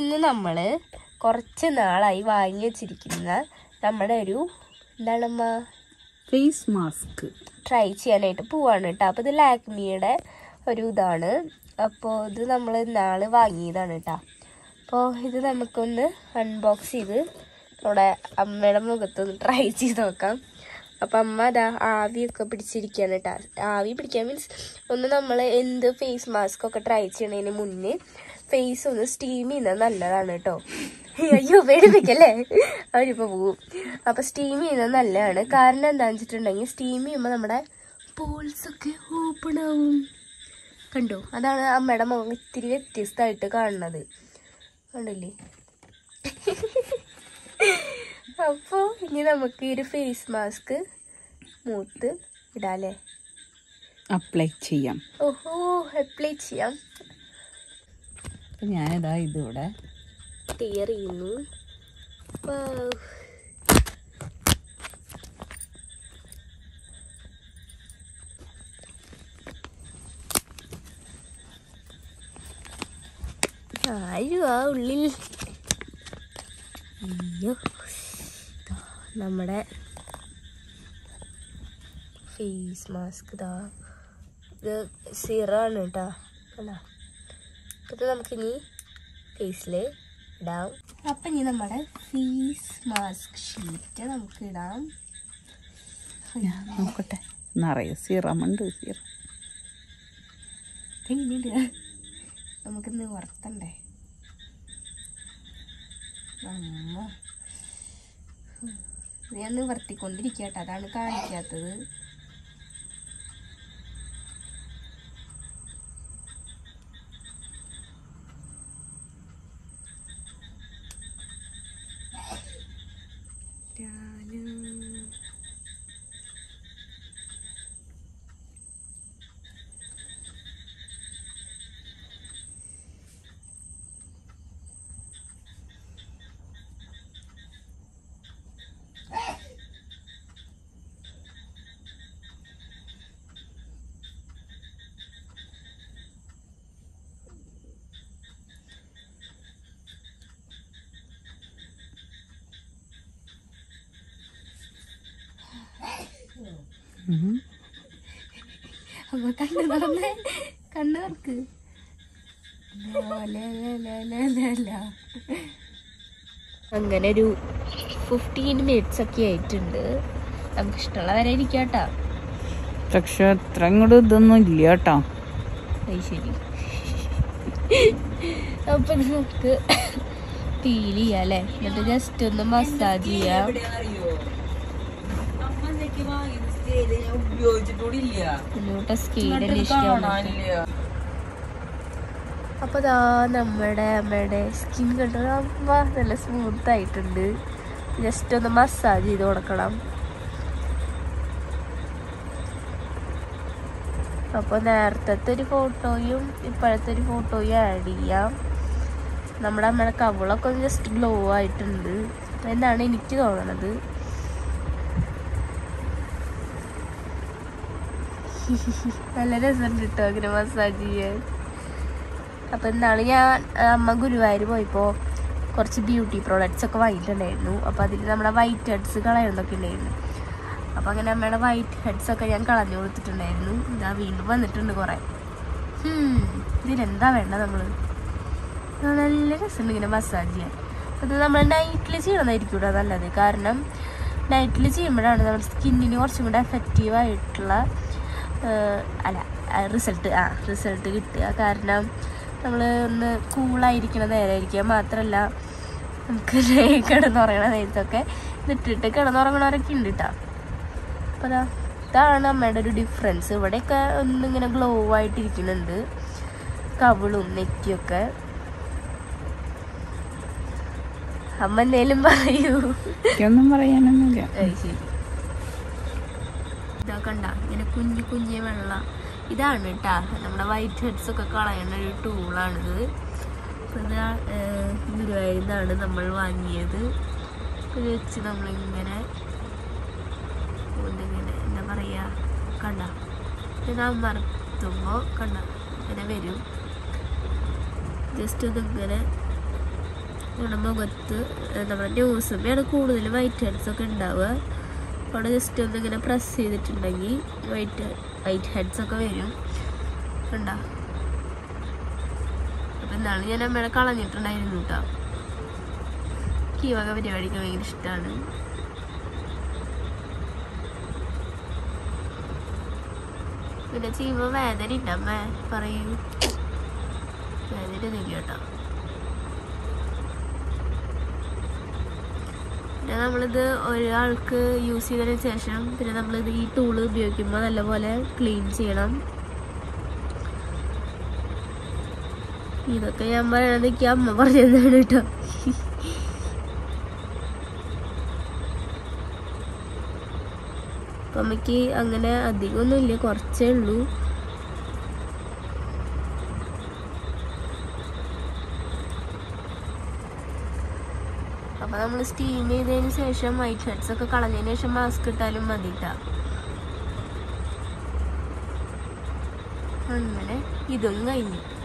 ഇന്ന് നമ്മൾ കുറച്ച് നാളായി വാങ്ങി വെച്ചിരിക്കുന്ന നമ്മുടെ ഒരു എന്താണമ്മ ഫേസ് മാസ്ക് ട്രൈ ചെയ്യാനായിട്ട് പോവാണ് കേട്ടോ അപ്പോൾ ഇത് ലാക്മിയുടെ ഒരു ഇതാണ് അപ്പോൾ ഇത് നമ്മൾ നാള് വാങ്ങിയതാണ് കേട്ടോ അപ്പോൾ ഇത് നമുക്കൊന്ന് അൺബോക്സ് ചെയ്ത് നമ്മുടെ അമ്മയുടെ മുഖത്തൊന്ന് ട്രൈ ചെയ്ത് നോക്കാം അപ്പം അമ്മ അതാ ആവിയൊക്കെ പിടിച്ചിരിക്കുകയാണ് കേട്ടോ ആവി പിടിക്കാൻ മീൻസ് ഒന്ന് നമ്മൾ എന്ത് ഫേസ് മാസ്ക് ഒക്കെ ട്രൈ ചെയ്യണതിന് മുന്നേ ഫേസ് ഒന്ന് സ്റ്റീം ചെയ്യുന്നത് നല്ലതാണ് കേട്ടോ അയ്യോ പേടിപ്പിക്കല്ലേ അവരിപ്പോ പോവും അപ്പൊ സ്റ്റീം ചെയ്യുന്നത് നല്ലതാണ് കാരണം എന്താണെന്ന് വെച്ചിട്ടുണ്ടെങ്കിൽ സ്റ്റീം ചെയ്യുമ്പോൾ നമ്മുടെ പോൾസ് ഒക്കെ ഓപ്പൺ ആവും കണ്ടോ അതാണ് അമ്മയുടെ മുഖം ഇത്തിരി വ്യത്യസ്തമായിട്ട് കാണുന്നത് കണ്ടില്ലേ അപ്പോൾ ഇനി നമുക്ക് ഈ ഒരു ഫേസ് മാസ്ക് മൂത്ത് ഇടാല്ലേ അപ്ലൈ ചെയ്യാം ഓഹോ അപ്ലൈ ചെയ്യാം അപ്പം ഞാനിതാ ഇതിവിടെ ക്ലിയർ ചെയ്യുന്നു Wow. ആരും ആ ഉള്ളിൽ അയ്യോ ദാ നമ്മുടെ ഫേസ് മാസ്ക് ഇതാ ഇത് സിറാണ് കേട്ടോ കണ്ടോ ഇത് നമുക്കിനി ഫേസിൽ ഇടാം അപ്പം ഇനി നമ്മുടെ ഫേസ് മാസ്ക് ഷീറ്റ് നമുക്ക് ഇടാം ഞാൻ നോക്കട്ടെ നിറയെ സിറമുണ്ട് സിറം എങ്ങനെയുണ്ട് നമുക്കിന്ന് വറുത്തണ്ടേ അമ്മ ഞാൻ വർത്തിക്കൊണ്ടിരിക്കട്ടെ അതാണ് കാണിക്കാത്തത് ഞാന് ഉം. അപ്പൊ കണ്ണ് തുറന്നേ കണ്ണ് തുറക്ക് അങ്ങനെ ഒരു ഫിഫ്റ്റീൻ മിനിറ്റ്സ് ഒക്കെ ആയിട്ടുണ്ട് നമുക്ക് ഇഷ്ടമുള്ള വരെ ഇരിക്കാട്ടാ പക്ഷെ അത്ര അങ്ങോട്ട് ഇതൊന്നും ഇല്ല കേട്ടോ അത് ശരി അപ്പൊ നമുക്ക് ഫീൽ ചെയ്യാം അല്ലേ എന്നിട്ട് ജസ്റ്റ് ഒന്ന് മസാജ് ചെയ്യാം മുന്നോട്ട് സ്കീഡിന് ഇഷ്ടമാണ് അപ്പൊ ദാ നമ്മുടെ അമ്മയുടെ സ്കിൻ കണ്ടോ അമ്മ നല്ല സ്മൂത്ത് ആയിട്ടുണ്ട് ജസ്റ്റ് ഒന്ന് മസാജ് ചെയ്ത് കൊടുക്കണം അപ്പോൾ നേരത്തെ ഒരു ഫോട്ടോയും ഇപ്പോഴത്തെ ഒരു ഫോട്ടോയും ആഡ് ചെയ്യാം നമ്മുടെ അമ്മയുടെ കവിളൊക്കെ ഒന്ന് ജസ്റ്റ് ഗ്ലോ ആയിട്ടുണ്ട് എന്നാണ് എനിക്ക് തോന്നണത് നല്ല രസമുണ്ട് കേട്ടോ അങ്ങനെ മസാജ് ചെയ്യാൻ അപ്പം എന്താണ് ഞാൻ അമ്മ ഗുരുവായൂർ പോയപ്പോൾ കുറച്ച് ബ്യൂട്ടി പ്രോഡക്റ്റ്സ് ഒക്കെ വാങ്ങിയിട്ടുണ്ടായിരുന്നു അപ്പോൾ അതിൽ നമ്മുടെ വൈറ്റ് ഹെഡ്സ് കളയുന്നൊക്കെ ഉണ്ടായിരുന്നു അപ്പോൾ അങ്ങനെ അമ്മയുടെ വൈറ്റ് ഹെഡ്സ് ഒക്കെ ഞാൻ കളഞ്ഞു കൊടുത്തിട്ടുണ്ടായിരുന്നു ഇതാ വീണ്ടും വന്നിട്ടുണ്ട് കുറേ ഹും, ഇതിനെന്താ വേണ്ട നമ്മൾ നല്ല രസമുണ്ട് ഇങ്ങനെ മസാജ് ചെയ്യാൻ അത് നമ്മൾ നൈറ്റിൽ ചെയ്യണതായിരിക്കും ഇവിടെ നല്ലത് കാരണം നൈറ്റിൽ ചെയ്യുമ്പോഴാണ് നമ്മുടെ സ്കിന്നിന് കുറച്ചും കൂടെ എഫക്റ്റീവ് ആയിട്ടുള്ള ഏഹ്, അല്ല റിസൾട്ട് ആ റിസൾട്ട് കിട്ടുക കാരണം നമ്മൾ ഒന്ന് കൂളായിരിക്കണ നേരമായിരിക്കുക മാത്രമല്ല നമുക്ക് കിടന്നുറങ്ങണ നേരത്തൊക്കെ ഇതിട്ടിട്ട് കിടന്നുറങ്ങണവരൊക്കെ ഉണ്ട് കേട്ടോ അപ്പോൾ അതാ ഇതാണ് അമ്മയുടെ ഒരു ഡിഫറൻസ് ഇവിടെയൊക്കെ ഒന്നിങ്ങനെ ഗ്ലോ ആയിട്ടിരിക്കുന്നുണ്ട് കവിളും നെറ്റിയൊക്കെ അമ്മ എന്തേലും പറയൂ എനിക്കൊന്നും പറയാനൊന്നുമില്ല അത് ശരി ഇതാ കണ്ട ഇങ്ങനെ കുഞ്ഞു കുഞ്ഞു വെള്ള ഇതാണ് കേട്ടാ നമ്മുടെ വൈറ്റ് ഹെഡ്സ് ഒക്കെ കളയുന്ന ഒരു ടൂളാണിത് അപ്പോൾ ഇത് ഗുരുവായൂരിൽ നിന്നാണ് നമ്മൾ വാങ്ങിയത് ഇത് വെച്ച് നമ്മളിങ്ങനെ ഒന്നിങ്ങനെ എന്താ പറയുക കണ്ട ഇത് അമർത്തുമ്പോൾ കണ്ട ഇങ്ങനെ വരും ജസ്റ്റ് ഒന്നിങ്ങനെ നമ്മുടെ മുഖത്ത് ഏഹ് നമ്മുടെ ന്യൂസുമ്മയാണ് കൂടുതൽ വൈറ്റ് ഹെഡ്സ് ഒക്കെ ഉണ്ടാവുക അവിടെ ജസ്റ്റ് ഒന്ന് ഇങ്ങനെ പ്രസ് ചെയ്തിട്ടുണ്ടെങ്കിൽ വൈറ്റ് വൈറ്റ് ഹെഡ്സ് ഒക്കെ വരും കണ്ടോ അപ്പം ഇന്നാണ് ഞാൻ അമ്മയുടെ കളഞ്ഞിട്ടുണ്ടായിരുന്നു കേട്ടോ ഈ വക പരിപാടിക്ക് ഭയങ്കര ഇഷ്ടമാണ് പിന്നെ ചെയ്യുമ്പോൾ വേദന ഉണ്ട് അമ്മ പറയൂ വേദന ഒന്നുമില്ല കേട്ടോ പിന്നെ നമ്മളിത് ഒരാൾക്ക് യൂസ് ചെയ്തതിന് ശേഷം പിന്നെ നമ്മളിത് ഈ ടൂള് ഉപയോഗിക്കുമ്പോൾ നല്ലപോലെ ക്ലീൻ ചെയ്യണം ഇതൊക്കെ ഞാൻ പറയണത് എനിക്ക് അമ്മ പറഞ്ഞു തന്നാണ് കേട്ടോ അപ്പം അമ്മയ്ക്ക് അങ്ങനെ അധികമൊന്നുമില്ല കുറച്ചേ ഉള്ളൂ അപ്പൊ നമ്മൾ സ്റ്റീം ചെയ്തതിന് ശേഷം വൈറ്റ് ഹെഡ്സ് ഒക്കെ കളഞ്ഞതിന് ശേഷം മാസ്ക് ഇട്ടാലും മതി ട്ടാ. അങ്ങനെ ഇതും കഴിഞ്ഞു